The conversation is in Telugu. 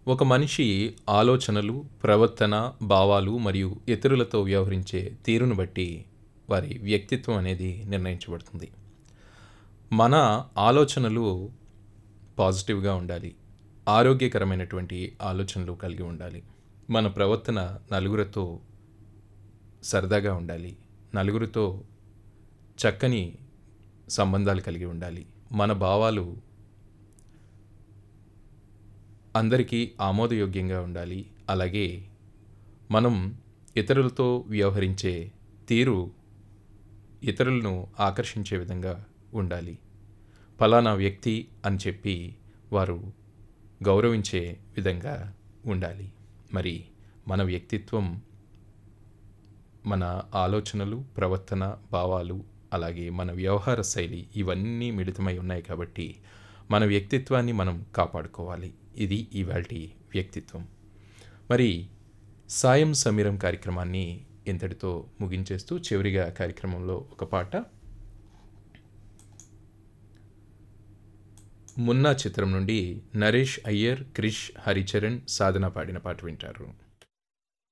ఒక మనిషి ఆలోచనలు ప్రవర్తన భావాలు మరియు ఇతరులతో వ్యవహరించే తీరును బట్టి వారి వ్యక్తిత్వం అనేది నిర్ణయించబడుతుంది మన ఆలోచనలు పాజిటివ్గా ఉండాలి ఆరోగ్యకరమైనటువంటి ఆలోచనలు కలిగి ఉండాలి మన ప్రవర్తన నలుగురితో సరదాగా ఉండాలి నలుగురితో చక్కని సంబంధాలు కలిగి ఉండాలి మన భావాలు అందరికీ ఆమోదయోగ్యంగా ఉండాలి అలాగే మనం ఇతరులతో వ్యవహరించే తీరు ఇతరులను ఆకర్షించే విధంగా ఉండాలి ఫలానా వ్యక్తి అని చెప్పి వారు గౌరవించే విధంగా ఉండాలి మరి మన వ్యక్తిత్వం మన ఆలోచనలు ప్రవర్తన భావాలు అలాగే మన వ్యవహార శైలి ఇవన్నీ మిళితమై ఉన్నాయి కాబట్టి మన వ్యక్తిత్వాన్ని మనం కాపాడుకోవాలి ఇది ఇవాల్టి వ్యక్తిత్వం మరి సాయం సమీరం కార్యక్రమాన్ని ఇంతటితో ముగించేస్తూ చివరిగా కార్యక్రమంలో ఒక పాట మున్నా చిత్రం నుండి నరేష్ అయ్యర్ క్రిష్ హరిచరణ్ సాధన పాడిన పాట వింటారు